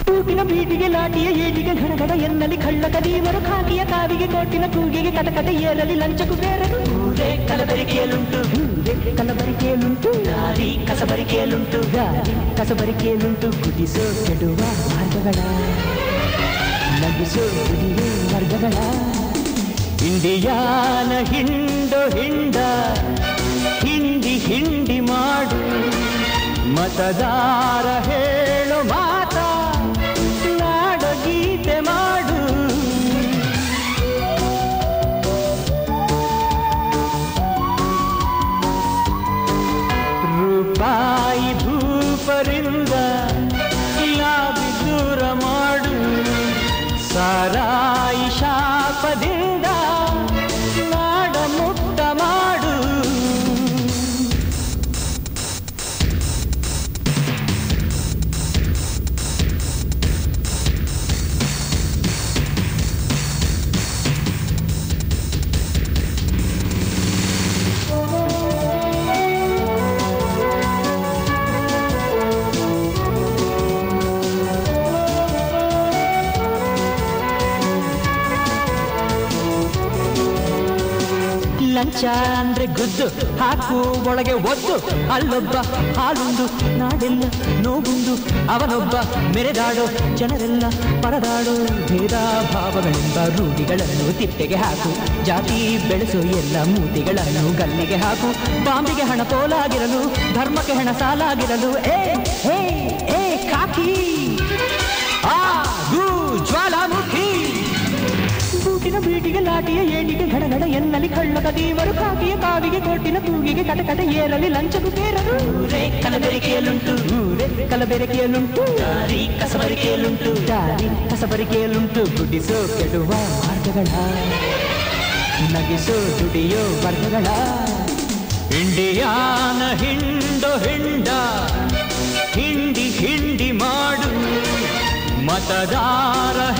ತೂಟಿನ ಬೀಟಿಗೆ ಲಾಟಿಯ ಏಟಿಗೆ ಘನಘನ ಎನ್ನಲಿ ಕಳ್ಳ ಕದೀವರು ಖಾಕಿಯ ಕಾವಿಗೆ ಕೋಟಿನ ಕೂಗಿಗೆ ಕಟಕಟ ಏರಲಿ ಲಂಚಕು ಬೇರಲು ಊರೇ ಕಲಬರಿಕೆಯಲ್ಲುಂಟು ಊರೇ ಕಲಬರಿಕೆಯಲ್ಲುಂಟು ದಾರಿ ಕಸಬರಿಕೆಯಲ್ಲುಂಟು ದಾರಿ ಕಸಬರಿಕೆಯಲ್ಲುಂಟು ಕುದಿಸೋ ಕೆಡುವ ಮಾರ್ಗಗಳ ನಗಿಸೋ ಕುಡಿಯೋ ವರ್ಗಗಳ ಇಂಡಿಯಾನ ಹಿಂಡು ಹಿಂಡ ಹಿಂಡಿ ಹಿಂಡಿ ಮಾಡು ಮತದಾರ ಹೇಳು ಮಾತ ನಾಡ ಗೀತೆ ಮಾಡು ರೂಪಾಯಿ ಭೂಪರಿಂದ ಲಾಭಿ ದೂರ ಮಾಡು ಸಾರಾಯಿ ಶಾಪದಿಂದ ನಾಡ ಮುಕ್ತ ಮಾಡು ಲಂಚ ಅಂದ್ರೆ ಗುದ್ದು ಹಾಕು ಒಳಗೆ ಒದ್ದು ಅಲ್ಲೊಬ್ಬ ಹಾಲುಂಡು ನಾಡೆಲ್ಲ ನೋವುಂಡು ಅವನೊಬ್ಬ ಮೆರೆದಾಡೋ ಜನರೆಲ್ಲ ಪರದಾಡೋ ಭೇದ ಭಾವಗಳೆಂಬ ರೂಢಿಗಳನ್ನು ತಿಪ್ಪೆಗೆ ಹಾಕು ಜಾತಿ ಬೆಳೆಸೋ ಎಲ್ಲ ಮೂತಿಗಳನ್ನು ಗಲ್ಲಿಗೆ ಹಾಕು ಬಾಂಬಿಗೆ ಹಣ ಪೋಲಾಗಿರಲು ಧರ್ಮಕ್ಕೆ ಹಣ ಸಾಲಾಗಿರಲು ಏ ಏ ಏ ಕಾಕಿ ಆ ಗು ಜ್ವಾಲಾಮುಖಿ ಬೂಟಿನ ಬೀಟಿಗೆ ಲಾಟಿಯ ಏಟಿಗೆ ಘಡಗಡ ಎನ್ನಲಿ ಕಳ್ಳ ಕದೀವರು ಕಾಕಿಯ ಕಾವಿಗೆ ಕೋಟಿನ ತೂಗಿಗೆ ಕಟಕಟ ಏರಲಿ ಲಂಚಕು ಬೇರಲು ಊರೇ ಕಲಬೆರಕೆಯಲ್ಲುಂಟು ಊರೇ ಕಲಬೆರಕೆಯಲ್ಲುಂಟು ದಾರಿ ಕಸಬರಿಕೆಯಲ್ಲುಂಟು ದಾರಿ ಕಸಬರಿಕೆಯಲ್ಲುಂಟು ಗುಡಿಸೋ ಕೆಡುವ ಮಾರ್ಗಗಳ ನಗಿಸೋ ದುಡಿಯೋ ವರ್ಗಗಳ ಇಂಡಿಯಾನ ಹಿಂಡು ಹಿಂಡ ಹಿಂಡಿ ಹಿಂಡಿ ಮಾಡು ಮತದಾರ